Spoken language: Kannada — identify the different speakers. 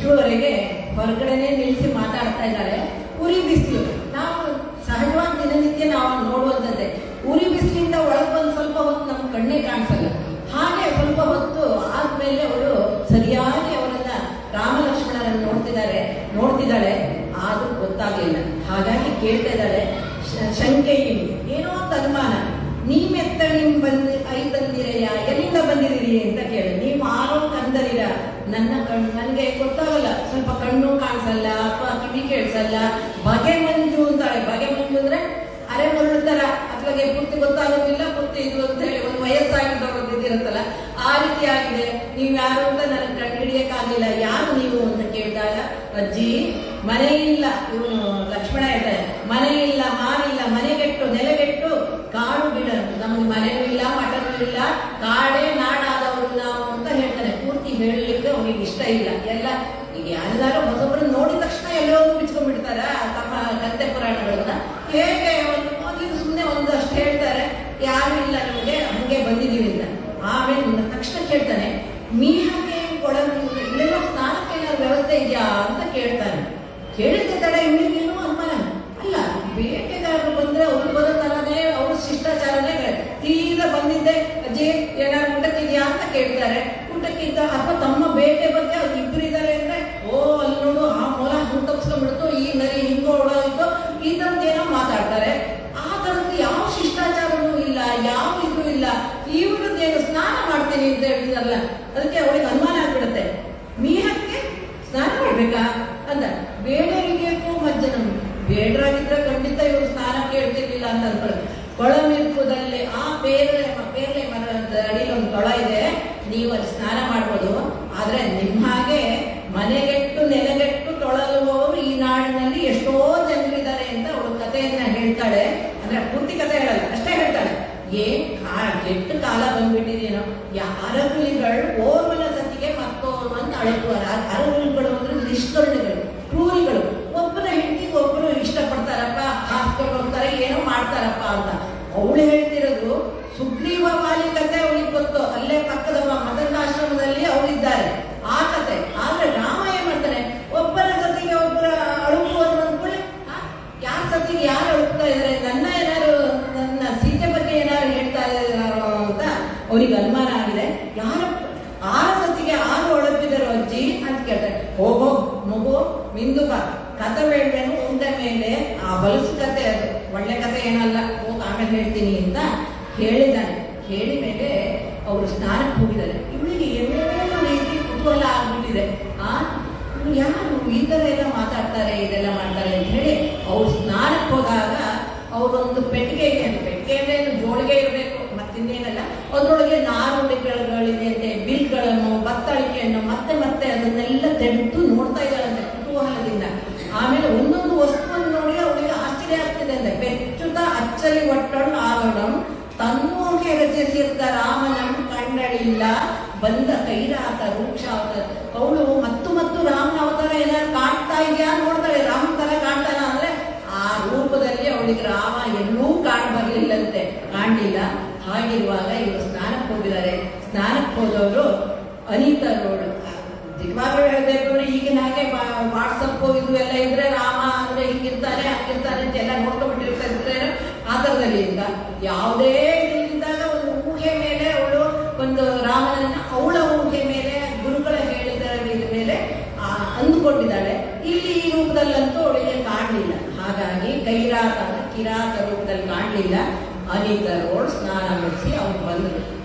Speaker 1: ಇಷ್ಟುವರೆಗೆ ಹೊರಗಡೆನೆ ನಿಲ್ಲಿಸಿ ಮಾತಾಡ್ತಾ ಇದ್ದಾರೆ ಉರಿ ಬಿಸಿಲು ನಾವು ಸಹಜವಾಗಿ ದಿನನಿತ್ಯ ನಾವು ನೋಡುವಂಥದ್ದೇ ಉರಿ ಬಿಸಿಲಿಂದ ಒಳಗೆ ಬಂದು ಸ್ವಲ್ಪ ಹೊತ್ತು ನಮ್ಮ ಕಣ್ಣೇ ಕಾಣಿಸಲ್ಲ ಹಾಗೆ ಸ್ವಲ್ಪ ಹೊತ್ತು ಆದ್ಮೇಲೆ ಅವಳು ಸರಿಯಾಗಿ ಅವರನ್ನ ರಾಮ ಲಕ್ಷ್ಮಣರನ್ನು ನೋಡ್ತಿದ್ದಾರೆ ನೋಡ್ತಿದ್ದಾಳೆ ಆದ್ರೂ ಗೊತ್ತಾಗ್ಲಿಲ್ಲ ಹಾಗಾಗಿ ಕೇಳ್ತಾ ಇದ್ದಾಳೆ ಶ- ಶಂಕೆ ಏನು? ಏನೋ ಒಂದು ಅನುಮಾನ ನೀವೆತ್ತ ನಿಮ್ ಬಂದ್ ಐತಂದಿರಯ್ಯ ಎಲ್ಲಿಂದ ಬಂದಿದ್ದೀರಿ ಅಂತ ಕೇಳಿ ನೀವು ಆರೋ ಕಂದರಿರ ನನ್ನ ಕಣ್ಣು ನನಗೆ ಗೊತ್ತಾಗಲ್ಲ ಸ್ವಲ್ಪ ಕಣ್ಣು ಕಾಣಿಸಲ್ಲ ಅಥವಾ ಕಿವಿ ಕೇಳಿಸಲ್ಲ ಬಗೆ ಮಂಜು ಅಂತಾಳೆ ಬಗೆ ಮಂಜು ಅಂದ್ರೆ ಅರೆ ಮರಳು ತರ ಅತ್ಲಾಗೆ ಪೂರ್ತಿ ಗೊತ್ತಾಗೋದಿಲ್ಲ ಪೂರ್ತಿ ಇದು ಅಂತ ಹೇಳಿ ಒಂದು ವಯಸ್ಸಾಗಿದ್ದವ್ರದ್ದು ಇದಿರುತ್ತಲ್ಲ ಆ ರೀತಿ ಆಗಿದೆ ನೀವು ಯಾರು ಅಂತ ನನಗೆ ಕಂಡು ಹಿಡಿಯಕ್ಕಾಗಿಲ್ಲ ಯಾರು ನೀವು ಅಂತ ಕೇಳಿದಾಗ ಅಜ್ಜಿ ಮನೆ ಇಲ್ಲ ಇವನು ಲಕ್ಷ್ಮಣ ಹೇಳ್ತಾರೆ ಮನೆ ಇಲ್ಲ ಮಾರಿಲ್ಲ ಮನೆಗೆಟ್ಟು ನೆಲೆಗೆಟ್ಟು ಕಾಡು ಬಿಡ ನಮ್ಗೆ ಮನೆನೂ ಇಲ್ಲ ಮಠನೂ ಇಲ್ಲ ಕಾಡೇ ನಾಡಾದವರು ನಾವು ಅಂತ ಹೇಳ್ತಾನೆ ಪೂರ್ತಿ ಹೇಳಲಿಕ್ಕೆ ಅವನಿಗೆ ಇಷ್ಟ ಇಲ್ಲ ಎಲ್ಲ ಈಗ ಯಾರಿಗಾರು ಹೊಸೊಬ್ಬರನ್ನ ನೋಡಿದ ತಕ್ಷಣ ಎಲ್ಲೋ ಬಿಚ್ಕೊಂಡ್ಬಿಡ್ತಾರ ತಮ್ಮ ಕತ್ತೆ ಪುರಾಣಗಳನ್ನ ಹೇಗೆ ಒಂದು ಮೊದಲಿಗೆ ಸುಮ್ಮನೆ ಒಂದಷ್ಟು ಹೇಳ್ತಾರೆ ಯಾರು ಇಲ್ಲ ನಮಗೆ ಹಂಗೆ ಬಂದಿದೀವಿ ಅಂತ ಆಮೇಲೆ ನನ್ನ ತಕ್ಷಣ ಕೇಳ್ತಾನೆ ಮೀಹಕ್ಕೆ ಕೊಡಲು ಇಲ್ಲೆಲ್ಲ ಸ್ನಾನಕ್ಕೆ ಏನಾದ್ರು ವ್ಯವಸ್ಥೆ ಇದೆಯಾ ಅಂತ ಕೇಳ್ತಾನೆ ಕೇಳಿದ ತಡ ಇವನಿಗೇನು ಅನುಮಾನ ಅಲ್ಲ ಬೇಟೆಗಾರರು ಬಂದ್ರೆ ಅವ್ರು ಬರೋ ತರನೇ ಅವ್ರ ಶಿಷ್ಟಾಚಾರನೇ ಬೇರೆ. ತೀರಾ ಬಂದಿದ್ದೆ ಅಜ್ಜಿ ಏನಾದ್ರು ಊಟಕ್ಕಿದ್ಯಾ ಅಂತ ಕೇಳ್ತಾರೆ ಊಟಕ್ಕಿದ್ದ ಅಥವಾ ತಮ್ಮ ಬೇಟೆ ಬಗ್ಗೆ ಅವ್ರು ಇಬ್ರು ಇದ್ದಾರೆ ಅಂದ್ರೆ ಓ ಅಲ್ಲಿ ನೋಡು ಆ ಮೊಲ ಹಿಂಗ್ ತಪ್ಸ್ಕೊಂಡ್ಬಿಡ್ತು ಈ ನರಿ ಹಿಂಗ ಓಡೋಯ್ತು ಈ ಏನೋ ಮಾತಾಡ್ತಾರೆ ಆ ತರದ್ದು ಯಾವ ಶಿಷ್ಟಾಚಾರನೂ ಇಲ್ಲ ಯಾವ ಇದು ಇಲ್ಲ ಇವ್ರದ್ದೇನು ಸ್ನಾನ ಮಾಡ್ತೀನಿ ಅಂತ ಹೇಳಿದ್ರಲ್ಲ ಅದಕ್ಕೆ ಅವಳಿಗೆ ಅನುಮಾನ ಆಗ್ಬಿಡುತ್ತೆ ಮೀಹಕ್ಕೆ ಸ್ನಾನ ಮಾಡ್ಬೇಕಾ ಅಂದ ಬೇಡರಿಗೆ ಮಜ್ಜನ ಬೇಡರಾಗಿದ್ರೆ ಖಂಡಿತ ಇವರು ಸ್ನಾನ ಕೇಳ್ತಿರ್ಲಿಲ್ಲ ಅಂತ ಅನ್ಕೊಳ್ಳಿ ಕೊಳಮಿರ್ಪುದಲ್ಲಿ ಆ ಬೇರೆ ಬೇರೆ ಮರದ ಅಡಿಯಲ್ಲಿ ಒಂದು ಕೊಳ ಇದೆ ನೀವು ಅಲ್ಲಿ ಸ್ನಾನ ಮಾಡ್ಬೋದು ಆದ್ರೆ ನಿಮ್ಮ ಹಾಗೆ ಮನೆಗೆಟ್ಟು ನೆಲೆಗೆಟ್ಟು ತೊಳಲುವವರು ಈ ನಾಡಿನಲ್ಲಿ ಎಷ್ಟೋ ಜನರಿದ್ದಾರೆ ಅಂತ ಅವಳು ಕಥೆಯನ್ನ ಹೇಳ್ತಾಳೆ ಅಂದ್ರೆ ಪೂರ್ತಿ ಕಥೆ ಹೇಳಲ್ಲ ಅಷ್ಟೇ ಹೇಳ್ತಾಳೆ ಏನ್ ಕಾ ಕೆಟ್ಟ ಕಾಲ ಬಂದ್ಬಿಟ್ಟಿದೇನೋ ಅರಗುಲಿಗಳು ಓರ್ವನ ಸತಿಗೆ ಮತ್ತೋರ್ವನ್ ಅಳೆಯುವರು ಅರಗುಲಿಗಳು ಅಂದ್ರೆ ನಿಷ್ಕರುಣಿಗಳು ಕ್ರೂರಿಗಳು ಒಬ್ಬನ ಹೆಂಡತಿಗೆ ಒಬ್ಬರು ಇಷ್ಟಪಡ್ತಾರಪ್ಪ ಹಾಸ್ಕೊಂಡು ಹೋಗ್ತಾರೆ ಏನೋ ಮಾಡ್ತಾರಪ್ಪ ಅಂತ ಅವಳು ಹೇಳ್ತಿರೋದು ಸುಗ್ರೀವ ವಾಲಿ ಕತೆ ಅವಳಿಗೆ ಗೊತ್ತು ಅಲ್ಲೇ ಪಕ್ಕದ ಮದನಾಶ್ರಮದಲ್ಲಿ ಅವರಿದ್ದಾರೆ ಆ ಕತೆ ಆದ್ರೆ ರಾಮ ಏನ್ ಮಾಡ್ತಾನೆ ಒಬ್ಬನ ಸತಿಗೆ ಒಬ್ಬರ ಅಳುಕುವರು ಅಂದ್ಕೊಳ್ಳಿ ಯಾರ ಸತಿಗೆ ಯಾರು ಅಳುಕ್ತಾ ಇದಾರೆ ನನ್ನ ಏನಾರು ನನ್ನ ಸೀತೆ ಬಗ್ಗೆ ಏನಾರು ಹೇಳ್ತಾ ಇದಾರೋ ಅಂತ ಅವ್ರಿಗೆ ಅನುಮಾನ ಆಗಿದೆ ಯಾರ ಆರ ಸತಿಗೆ ಆರು ಒಳಪಿದರು ಅಜ್ಜಿ ಅಂತ ಕೇಳ್ತಾರೆ ಹೋಗೋ ಮಗು ಮಿಂದು ಬಾ ಕತೆ ಬೇಡವೇನು ಉಂಡ ಮೇಲೆ ಆ ಬಲಸು ಕತೆ ಅದು ಒಳ್ಳೆ ಕತೆ ಏನಲ್ಲ ಹೋಗ್ ಆಮೇಲೆ ಹೇಳ್ತೀನಿ ಅಂತ ಹೇಳಿದ್ದಾನೆ ಹೇಳಿ ಮೇಲೆ ಅವರು ಸ್ನಾನಕ್ಕೆ ಹೋಗಿದ್ದಾರೆ ಇವಳಿಗೆ ಏನೇನೋ ರೀತಿ ಕುತೂಹಲ ಆಗ್ಬಿಟ್ಟಿದೆ ಆ ಇವ್ರು ಯಾರು ಈ ತರ ಎಲ್ಲ ಮಾತಾಡ್ತಾರೆ ಇದೆಲ್ಲ ಮಾಡ್ತಾರೆ ಅಂತ ಹೇಳಿ ಅವ್ರು ಸ್ನಾನಕ್ಕೆ ಹೋದಾಗ ಅವರೊಂದು ಪೆಟ್ಟಿಗೆ ಇದೆ ಅಂತ ಪೆಟ್ಟಿಗೆ ಅಂದ್ರೆ ಏನು ಜೋಳಿಗೆ ಇರಬೇಕು ಮತ್ತಿನ್ನೇನಲ್ಲ ಅದ್ರೊಳಗೆ ನಾರುಗಳಿದೆ ಅಂತೆ ಬಿಲ್ಗಳನ್ನು ಬತ್ತಳಿಕೆಯನ್ನು ಮತ್ತೆ ಮತ್ತೆ ಅದನ್ನೆಲ್ಲ ತೆಗೆದು ನೋಡ್ತಾ ಇದ್ದಾಳಂತೆ ಕುತೂಹಲದಿಂದ ಆಮೇಲೆ ಒಂದೊಂದು ವಸ್ತುವನ್ನು ನೋಡಿ ಅವಳಿಗೆ ಆಶ್ಚರ್ಯ ಆಗ್ತಿದೆ ಅಂತೆ ಪೆಚ್ಚುತ ಅಚ್ಚರಿ ಒಟ್ಟೊಂಡು ಆಗೋಣ ತನ್ನೋಕೆ ರಚಿಸಿರ್ತ ರಾಮನಂ ಕಂಡಳಿಲ್ಲ ಬಂದ ಕೈರಾತ ರೂಕ್ಷ ಅವತಾರ ಅವಳು ಮತ್ತು ಮತ್ತು ರಾಮನ ಅವತಾರ ಏನಾದ್ರು ಕಾಣ್ತಾ ಇದೆಯಾ ನೋಡ್ತಾಳೆ ರಾಮ ತರ ಕಾಣ್ತಾನ ಅಂದ್ರೆ ಆ ರೂಪದಲ್ಲಿ ಅವಳಿಗೆ ರಾಮ ಎಲ್ಲೂ ಕಾಣ್ ಬರ್ಲಿಲ್ಲಂತೆ ಕಾಣಲಿಲ್ಲ ಹಾಗಿರುವಾಗ ಇವರು ಸ್ನಾನಕ್ಕೆ ಹೋಗಿದ್ದಾರೆ ಸ್ನಾನಕ್ಕೆ ಹೋದವರು ಅನಿತರೋಳು ನಿಜವಾಗ್ಲೂ ಹೇಳ್ಬೇಕು ಅಂದ್ರೆ ಈಗಿನ ಹಾಗೆ ವಾಟ್ಸಪ್ ಇದು ಎಲ್ಲ ಇದ್ರೆ ರಾಮ ಅಂದ್ರೆ ಹಿಂಗಿರ್ತಾನೆ ಹಂಗಿರ್ತಾನೆ ಅಂತ ಎಲ್ಲ ನೋಡ್ಕೊಂಡ್ಬಿಟ್ಟಿರ್ತಾರೆ ಆ ಥರದಲ್ಲಿ ಇಲ್ಲ ಯಾವುದೇ ಇದ್ದಾಗ ಒಂದು ಊಹೆ ಮೇಲೆ ಅವಳು ಒಂದು ರಾಮನನ್ನ ಅವಳ ಊಹೆ ಮೇಲೆ ಗುರುಗಳ ಹೇಳಿದ ಇದ್ರ ಮೇಲೆ ಆ, ಅಂದುಕೊಂಡಿದ್ದಾಳೆ ಇಲ್ಲಿ ಈ ರೂಪದಲ್ಲಂತೂ ಅವಳಿಗೆ ಕಾಣಲಿಲ್ಲ ಹಾಗಾಗಿ ಕೈರಾತ ಕಿರಾತ ರೂಪದಲ್ಲಿ ಕಾಣಲಿಲ್ಲ ಅನಿತರೋಳು ಸ್ನಾನ ಮಾಡಿಸಿ ಅವ್ನು ಬಂದರು